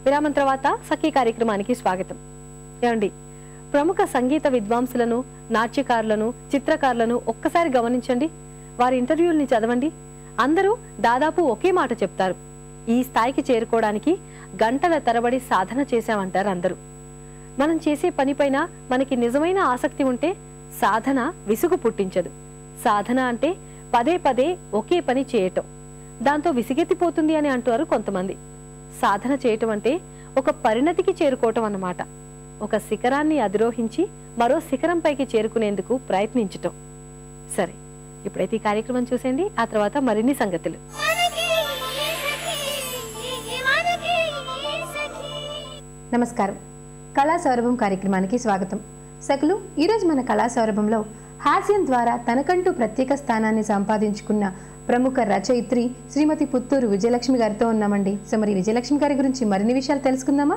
విరామం తర్వాత సఖీ కార్యక్రమానికి స్వాగతం ఏమండి ప్రముఖ సంగీత విద్వాంసులను నాట్యకారులను చిత్రకారులను ఒక్కసారి గమనించండి వారి ఇంటర్వ్యూల్ని చదవండి అందరూ దాదాపు ఒకే మాట చెప్తారు ఈ స్థాయికి చేరుకోవడానికి గంటల తరబడి సాధన చేశామంటారు అందరూ మనం చేసే పనిపైన మనకి నిజమైన ఆసక్తి ఉంటే సాధన విసుగు పుట్టించదు సాధన అంటే పదే పదే ఒకే పని చేయటం దాంతో విసిగెత్తిపోతుంది అని అంటారు కొంతమంది సాధన చేయటం అంటే ఒక పరిణతికి చేరుకోవటం అన్నమాట ఒక శిఖరాన్ని అధిరోహించి మరో శిఖరంపైకి చేరుకునేందుకు ప్రయత్నించటం సరే ఇప్పుడైతే ఈ కార్యక్రమం చూసేయండి ఆ తర్వాత మరిన్ని సంగతులు నమస్కారం కళా సౌరభం కార్యక్రమానికి స్వాగతం సకులు ఈరోజు మన కళా సౌరభంలో హాస్యం ద్వారా తనకంటూ ప్రత్యేక స్థానాన్ని సంపాదించుకున్న ప్రముఖ రచయిత్రి శ్రీమతి పుత్తూరు విజయలక్ష్మి గారితో ఉన్నామండి సో మరి విజయలక్ష్మి గారి గురించి మరిన్ని విషయాలు తెలుసుకుందామా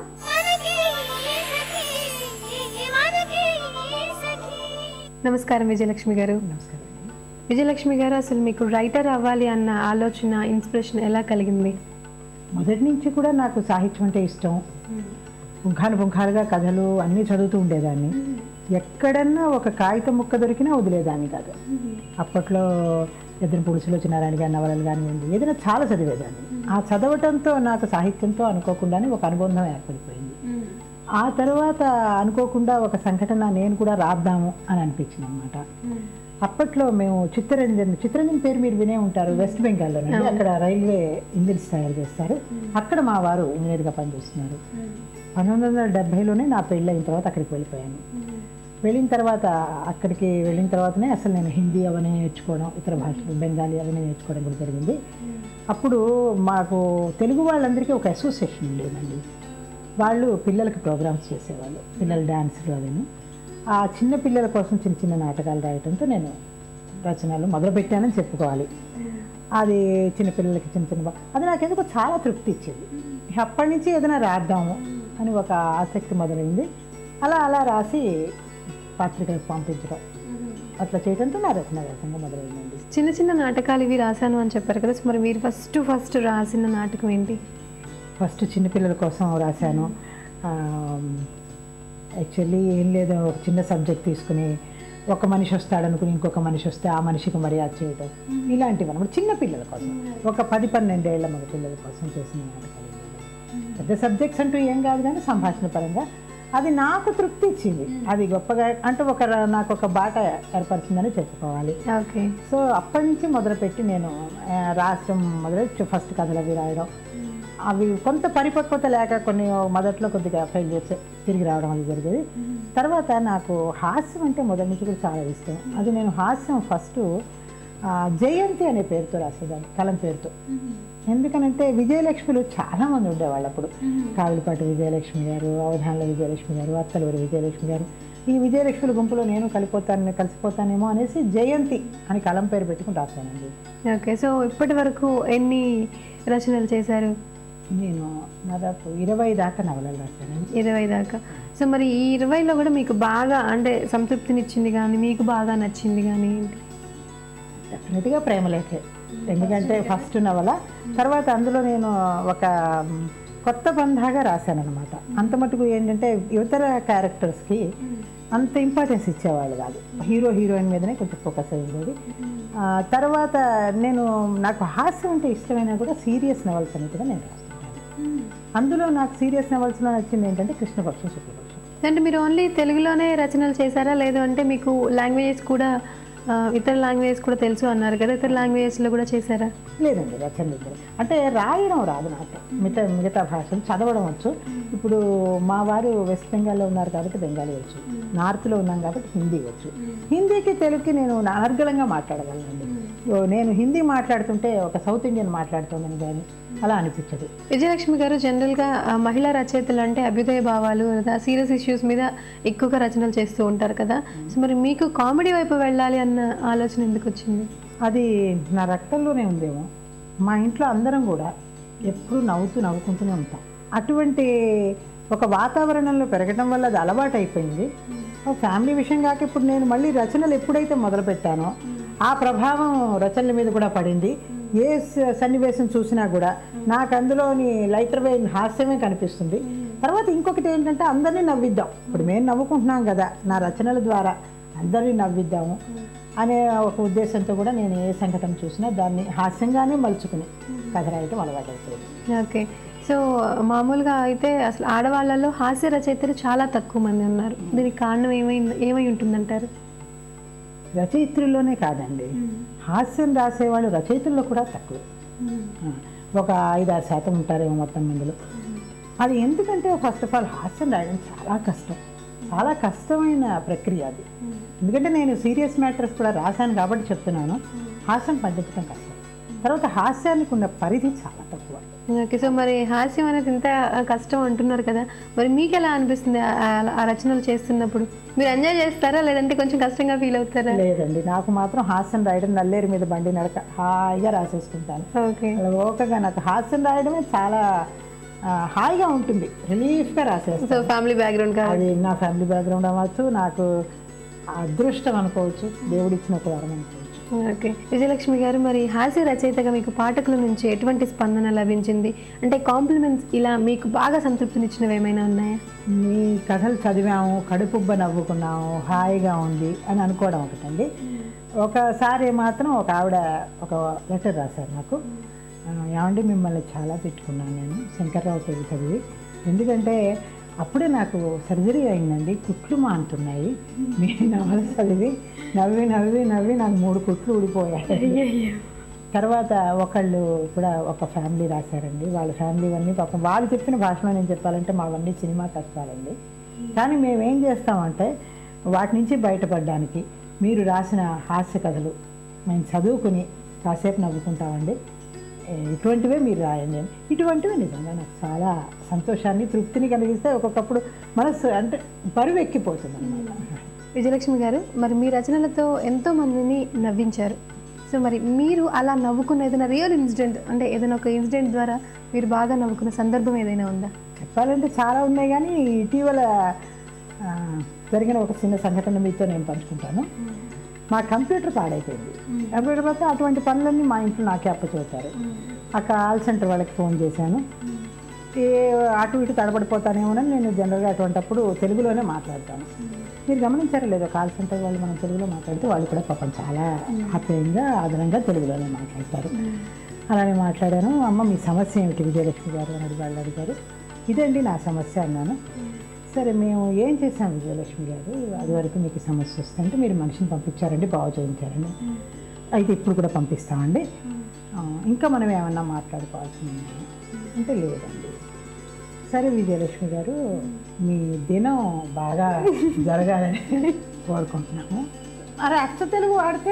నమస్కారం విజయలక్ష్మి గారు నమస్కారం విజయలక్ష్మి గారు అసలు మీకు రైటర్ అవ్వాలి అన్న ఆలోచన ఇన్స్పిరేషన్ ఎలా కలిగింది మొదటి నుంచి కూడా నాకు సాహిత్యం అంటే ఇష్టం పుంఖాను పుంఖాలుగా కథలు అన్నీ చదువుతూ ఉండేదాన్ని ఎక్కడన్నా ఒక కాగితం ముక్క దొరికినా వదిలేదాన్ని కాదు అప్పట్లో ఎదురు పులుసులు చిన్నారాయణ గారి నవలలు కానివ్వండి ఏదైనా చాలా చదివేదాన్ని ఆ చదవటంతో నాకు సాహిత్యంతో అనుకోకుండానే ఒక అనుబంధం ఏర్పడిపోయింది ఆ తర్వాత అనుకోకుండా ఒక సంఘటన నేను కూడా రాద్దాము అని అనిపించింది అనమాట అప్పట్లో మేము చిత్తరంజన్ చిత్తరంజన్ పేరు మీరు వినే ఉంటారు వెస్ట్ బెంగాల్లోనండి అక్కడ రైల్వే ఇంజిన్స్ తయారు చేస్తారు అక్కడ మా వారు ఇంజనీర్గా పనిచేస్తున్నారు పంతొమ్మిది వందల డెబ్బైలోనే నా పెళ్ళి అయిన తర్వాత అక్కడికి వెళ్ళిపోయాను వెళ్ళిన తర్వాత అక్కడికి వెళ్ళిన తర్వాతనే అసలు నేను హిందీ అవన్నీ నేర్చుకోవడం ఇతర భాషలు బెంగాలీ అవన్నీ నేర్చుకోవడం కూడా జరిగింది అప్పుడు మాకు తెలుగు వాళ్ళందరికీ ఒక అసోసియేషన్ ఉండేదండి వాళ్ళు పిల్లలకి ప్రోగ్రామ్స్ చేసేవాళ్ళు పిల్లల డ్యాన్సులు అవిను ఆ చిన్న పిల్లల కోసం చిన్న చిన్న నాటకాలు రాయటంతో నేను రచనలు మొదలుపెట్టానని చెప్పుకోవాలి అది చిన్న పిల్లలకి చిన్న చిన్న బా- అది నాకెందుకో చాలా తృప్తి ఇచ్చేది ఇక అప్పటి నుంచి ఏదైనా రాద్దాము అని ఒక ఆసక్తి మొదలైంది అలా అలా రాసి పత్రికలకు పంపించడం అట్లా చేయడంతో నా రచన వ్యాసంగా మొదలైందండి చిన్న చిన్న నాటకాలు ఇవి రాశాను అని చెప్పారు కదా సో మరి మీరు ఫస్ట్ ఫస్ట్ రాసిన నాటకం ఏంటి ఫస్ట్ చిన్నపిల్లల కోసం రాశాను యాక్చువల్లీ ఏం లేదు ఒక చిన్న సబ్జెక్ట్ తీసుకుని ఒక మనిషి వస్తాడనుకుని ఇంకొక మనిషి వస్తే ఆ మనిషికి మర్యాద చేయడం ఇలాంటివి అనమాట చిన్న పిల్లల కోసం ఒక పది పన్నెండేళ్ల మగ పిల్లల కోసం చేసిన నాటకాలు ఇవన్నీ. పెద్ద సబ్జెక్ట్స్ అంటూ ఏం కాదు కానీ సంభాషణ పరంగా అది నాకు తృప్తి ఇచ్చింది అది గొప్పగా అంటే ఒక ర- నాకు ఒక బాట ఏర్పరిచిందని చెప్పుకోవాలి ఓకే సో అప్పటి నుంచి మొదలుపెట్టి నేను ఆ, రాష్ట్రం మొదలు ఫస్ట్ కథలు అవి రాయడం అవి కొంత పరిపక్వత లేక కొన్ని మొదట్లో కొద్దిగా ఫెయిల్ చేసి తిరిగి రావడం అది జరిగేది తర్వాత నాకు హాస్యం అంటే మొదటి నుంచి కూడా చాలా ఇష్టం అది నేను హాస్యం ఫస్ట్ ఆ, జయంతి అనే పేరుతో రాసేదాన్ని కలం పేరుతో ఎందుకనంటే విజయలక్ష్మిలు చాలామంది ఉండేవాళ్ళు అప్పుడు కావిలిపాటి విజయలక్ష్మి గారు అవధానుల విజయలక్ష్మి గారు అత్తలూరి విజయలక్ష్మి గారు ఈ విజయలక్ష్మిల గుంపులో నేను కలిపోతాను కలిసిపోతానేమో అనేసి జయంతి అని కలం పేరు పెట్టుకుని రాశానండి ఓకే సో ఇప్పటి వరకు ఎన్ని రచనలు చేశారు నేను దాదాపు ఇరవై దాకా నవలలు రాశానండి ఇరవై దాకా సో మరి ఈ ఇరవైలో కూడా మీకు బాగా అంటే సంతృప్తినిచ్చింది కానీ మీకు బాగా నచ్చింది కానీ ఏంటి డెఫినెట్గా ప్రేమలేఖే ఎందుకంటే ఫస్ట్ నవల తర్వాత అందులో నేను ఒక మ్, కొత్త బంధాగా రాశానఅనమాట అంత మటుకు ఏంటంటే ఇతర క్యారెక్టర్స్కి అంత ఇంపార్టెన్స్ ఇచ్చేవాళ్ళు కాదు హీరో హీరోయిన్ మీదనే కొంచెం ఫోకస్ అయి ఉండేది ఆ, తర్వాత నేను నాకు హాస్యం అంటే ఇష్టమైనా కూడా సీరియస్ నవల్స్ అనేది నేను రాస్తుంటాను అందులో నాకు సీరియస్ నవల్స్లో నచ్చింది ఏంటంటే కృష్ణపక్షం శుక్లపక్షం అంటే మీరు ఓన్లీ తెలుగులోనే రచనలు చేశారా లేదు అంటే మీకు లాంగ్వేజెస్ కూడా ఆ, ఇతర లాంగ్వేజెస్ కూడా తెలుసు అన్నారు కదా ఇతర లాంగ్వేజెస్లో కూడా చేశారా లేదండి రచనలు ఇద్దరు అంటే రాయడం రాదు నాకు మిగతా మిగతా భాషలు చదవడం వచ్చు ఇప్పుడు మా వారు వెస్ట్ బెంగాల్లో ఉన్నారు కాబట్టి బెంగాలీ వచ్చు నార్త్లో ఉన్నాం కాబట్టి హిందీ వచ్చు హిందీకి తెలుగుకి నేను అనర్గళంగా మాట్లాడగలనండి ఓ, నేను హిందీ మాట్లాడుతుంటే ఒక సౌత్ ఇండియన్ మాట్లాడుతుందని కానీ అలా అనిపించదు విజయలక్ష్మి గారు జనరల్గా ఆ, మహిళా రచయితలు అంటే అభ్యుదయ భావాలు లేదా సీరియస్ ఇష్యూస్ మీద ఎక్కువగా రచనలు చేస్తూ ఉంటారు కదా సో మరి మీకు కామెడీ వైపు వెళ్ళాలి అన్న ఆలోచన ఎందుకు వచ్చింది అది నా రక్తంలోనే ఉందేమో మా ఇంట్లో అందరం కూడా ఎప్పుడూ నవ్వుతూ నవ్వుకుంటూనే ఉంటాం అటువంటి ఒక వాతావరణంలో పెరగడం వల్ల అది అలవాటు అయిపోయింది ఫ్యామిలీ విషయం కాక ఇప్పుడు నేను మళ్ళీ రచనలు ఎప్పుడైతే మొదలుపెట్టానో ఆ ప్రభావం రచనల మీద కూడా పడింది ఏ స- సన్నివేశం చూసినా కూడా నాకు అందులోని లైటర్ వెయిన్ హాస్యమే కనిపిస్తుంది తర్వాత ఇంకొకటి ఏంటంటే అందరినీ నవ్విద్దాం ఇప్పుడు మేము నవ్వుకుంటున్నాం కదా నా రచనల ద్వారా అందరినీ నవ్విద్దాము అనే ఒక ఉద్దేశంతో కూడా నేను ఏ సంఘటన చూసినా దాన్ని హాస్యంగానే మలుచుకుని కథ రాయటం అలవాటు అయిపోయింది ఓకే సో మామూలుగా అయితే అసలు ఆడవాళ్ళలో హాస్య రచయితలు చాలా తక్కువ మంది ఉన్నారు దీనికి కారణం ఏమై ఏమై ఉంటుందంటారు రచయిత్రుల్లోనే కాదండి హాస్యం రాసేవాళ్ళు రచయితల్లో కూడా తక్కువ ఆ, ఒక ఐదు ఆరు శాతం ఉంటారేమో మొత్తం మందిలో అది ఎందుకంటే ఫస్ట్ ఆఫ్ ఆల్ హాస్యం రాయడం చాలా కష్టం చాలా కష్టమైన ప్రక్రియ అది ఎందుకంటే నేను సీరియస్ మ్యాటర్స్ కూడా రాశాను కాబట్టి చెప్తున్నాను హాస్యం పండించడం కష్టం తర్వాత హాస్యానికి ఉన్న పరిధి చాలా తక్కువ ఓకే సో మరి హాస్యం అనేది ఇంత కష్టం అంటున్నారు కదా మరి మీకు ఎలా అనిపిస్తుంది ఆ- ఆ- ఆ రచనలు చేస్తున్నప్పుడు మీరు ఎంజాయ్ చేస్తారా లేదంటే కొంచెం కష్టంగా ఫీల్ అవుతారా లేదండి నాకు మాత్రం హాస్యం రాయడం నల్లేరు మీద బండి నడక హాయిగా రాసేసుకుంటాను ఓకే అలా ఓకగా నాకు హాస్యం రాయడమే చాలా ఆ, హాయిగా ఉంటుంది రిలీఫ్గా రాసేస్తాను సో ఫ్యామిలీ బ్యాక్గ్రౌండ్ కాదు అది నా ఫ్యామిలీ బ్యాక్గ్రౌండ్ అవ్వచ్చు నాకు అదృష్టం అనుకోవచ్చు దేవుడిచ్చిన ఒక వరం అనుకోవచ్చు ఓకే విజయలక్ష్మి గారు మరి హాస్య రచయితగా మీకు పాఠకుల నుంచి ఎటువంటి స్పందన లభించింది అంటే కాంప్లిమెంట్స్ ఇలా మీకు బాగా సంతృప్తినిచ్చినవి ఏమైనా ఉన్నాయా మీ కథలు చదివాము కడుపుబ్బ నవ్వుకున్నాము హాయిగా ఉంది అని అనుకోవడం ఒకటండి ఒకసారి మాత్రం ఒక ఆవిడ ఒక లెటర్ రాశారు నాకు ఆ, ఏమండి మిమ్మల్ని చాలా తిట్టుకున్నాను నేను శంకర్రావు పెళ్లి చదివి ఎందుకంటే అప్పుడే నాకు సర్జరీ అయిందండి కుట్లు మానుతున్నాయి మీ నవల చదివి నవ్వి నవ్వి నవ్వి నాకు మూడు కుట్లు ఊడిపోయాయి తర్వాత ఒకళ్ళు కూడా ఒక ఫ్యామిలీ రాశారండి వాళ్ళ ఫ్యామిలీ అన్నీ పాపం వాళ్ళు చెప్పిన భాషలో నేను చెప్పాలంటే మావన్నీ సినిమా కష్టాలండి కానీ మేము ఏం చేస్తామంటే వాటి నుంచి బయటపడడానికి మీరు రాసిన హాస్య కథలు మేము చదువుకుని కాసేపు నవ్వుకుంటామండి ఏ, ఇటువంటివే మీరు రాయండి అని ఇటువంటివి నిజంగా నాకు చాలా సంతోషాన్ని తృప్తిని కలిగిస్తే ఒక్కొక్కప్పుడు మనసు అంటే బరువు ఎక్కిపోతుంది అనమాట విజయలక్ష్మి గారు మరి మీ రచనలతో ఎంతో మందిని నవ్వించారు సో మరి మీరు అలా నవ్వుకున్న ఏదైనా రియల్ ఇన్సిడెంట్ అంటే ఏదైనా ఒక ఇన్సిడెంట్ ద్వారా మీరు బాగా నవ్వుకున్న సందర్భం ఏదైనా ఉందా చెప్పాలంటే చాలా ఉన్నాయి కానీ ఇటీవల ఆ, జరిగిన ఒక చిన్న సంఘటన మీతో నేను పంచుకుంటాను మా కంప్యూటర్ పాడైపోయింది కంప్యూటర్ పోతే అటువంటి పనులన్నీ మా ఇంట్లో నాకే అప్పచెబుతారు ఆ కాల్ సెంటర్ వాళ్ళకి ఫోన్ చేశాను ఏ అటు ఇటు తడబడిపోతానేమోనని నేను జనరల్గా అటువంటప్పుడు తెలుగులోనే మాట్లాడతాను మీరు గమనించారా లేదో కాల్ సెంటర్ వాళ్ళు మనం తెలుగులో మాట్లాడితే వాళ్ళు కూడా పాపం చాలా ఆప్యాయంగా ఆదరంగా తెలుగులోనే మాట్లాడతారు అలానే మాట్లాడాను అమ్మ మీ సమస్య ఏమిటి విజయలక్ష్మి గారు అని అడిగి వాళ్ళు అడిగారు ఇదండి నా సమస్య అన్నాను సరే మేము ఏం చేసాం విజయలక్ష్మి గారు అది వరకు మీకు సమస్య వస్తే అంటే మీరు మనిషిని పంపించారండి బాగు చేయించారండి అయితే ఇప్పుడు కూడా పంపిస్తామండి ఆ, ఇంకా మనం ఏమన్నా మాట్లాడుకోవాల్సింది ఉందా? అంటే లేదండి సరే విజయలక్ష్మి గారు మీ దినం బాగా జరగాలని కోరుకుంటున్నాము మరి అచ్చ తెలుగు వాడితే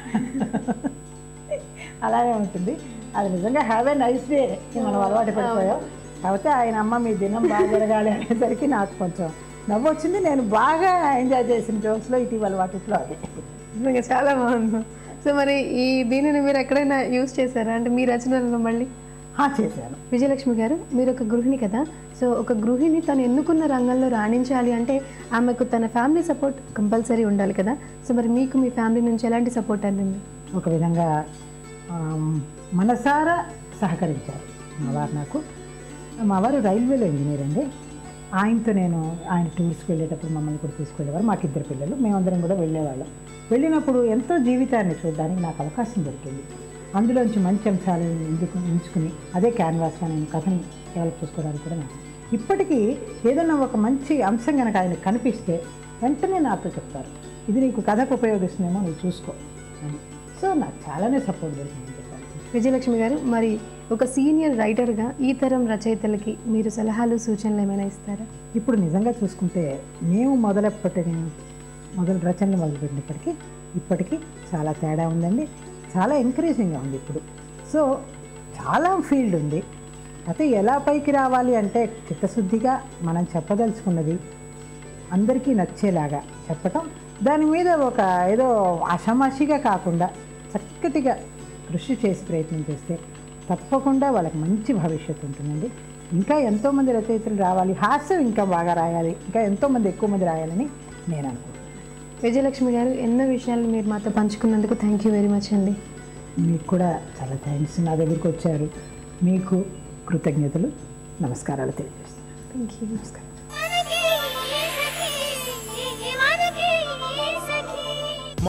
అలాగే ఉంటుంది అది నిజంగా హ్యావ్ ఏ నైస్ డే మనం అలవాటు పడిపోయాం కాకపోతే ఆయన అమ్మ మీ దినం బాగా జరగాలి అనేసరికి నాకు కొంచెం నవ్వు వచ్చింది నేను బాగా ఎంజాయ్ చేసిన జోక్స్లో ఇటీవల వాటిలో అది నిజంగా చాలా బాగుంది సో మరి ఈ దీనిని మీరు ఎక్కడైనా యూజ్ చేశారా అంటే మీ రచనలలో మళ్ళీ ఆ, చేశాను విజయలక్ష్మి గారు మీరు ఒక గృహిణి కదా సో ఒక గృహిణి తను ఎన్నుకున్న రంగంలో రాణించాలి అంటే ఆమెకు తన ఫ్యామిలీ సపోర్ట్ కంపల్సరీ ఉండాలి కదా సో మరి మీకు మీ ఫ్యామిలీ నుంచి ఎలాంటి సపోర్ట్ అందింది ఒక విధంగా ఆమ్, మనసారా సహకరించారు మా వారు నాకు మా వారు రైల్వేలో ఇంజనీర్ అండి ఆయనతో నేను ఆయన టూర్స్కి వెళ్ళేటప్పుడు మమ్మల్ని కూడా తీసుకెళ్ళేవారు మాకు ఇద్దరు పిల్లలు మేమందరం కూడా వెళ్ళేవాళ్ళం వెళ్ళినప్పుడు ఎంతో జీవితాన్ని చూడడానికి నాకు అవకాశం దొరికింది అందులోంచి మంచి అంశాలను ఎందుకు ఎంచుకుని అదే క్యాన్వాస్గా నేను కథని డెవలప్ చేసుకోవడానికి కూడా నాకు ఇప్పటికీ ఏదైనా ఒక మంచి అంశం కనుక ఆయన కనిపిస్తే వెంటనే నాతో చెప్తారు ఇది నీకు కథకు ఉపయోగిస్తుందేమో నువ్వు చూసుకో అని సో నాకు చాలానే సపోర్ట్ దొరికింది చెప్పాలి విజయలక్ష్మి గారు మరి ఒక సీనియర్ రైటర్గా ఈ తరం రచయితలకి మీరు సలహాలు సూచనలు ఏమైనా ఇస్తారా ఇప్పుడు నిజంగా చూసుకుంటే మేము మొదలెప్పటి మొదలు రచనలు మొదలుపెట్టినప్పటికీ ఇప్పటికీ చాలా తేడా ఉందండి చాలా ఎంకరేజింగ్గా ఉంది ఇప్పుడు సో చాలా ఫీల్డ్ ఉంది అయితే ఎలా పైకి రావాలి అంటే చిత్తశుద్ధిగా మనం చెప్పదలుచుకున్నది అందరికీ నచ్చేలాగా చెప్పటం దాని మీద ఒక ఏదో అషమాషిగా కాకుండా చక్కటిగా కృషి చేసి ప్రయత్నం చేస్తే తప్పకుండా వాళ్ళకి మంచి భవిష్యత్తు ఉంటుందండి ఇంకా ఎంతోమంది రచయితలు రావాలి హాస్యం ఇంకా బాగా రాయాలి ఇంకా ఎంతోమంది ఎక్కువ మంది రాయాలని నేను అనుకుంటున్నాను విజయలక్ష్మి గారు ఎన్నో విషయాలు మీరు మాతో పంచుకున్నందుకు థ్యాంక్ యూ వెరీ మచ్ అండి మీకు కూడా చాలా థ్యాంక్స్ నా దగ్గరికి వచ్చారు మీకు కృతజ్ఞతలు నమస్కారాలు తెలియజేస్తున్నాను థ్యాంక్ యూ నమస్కారం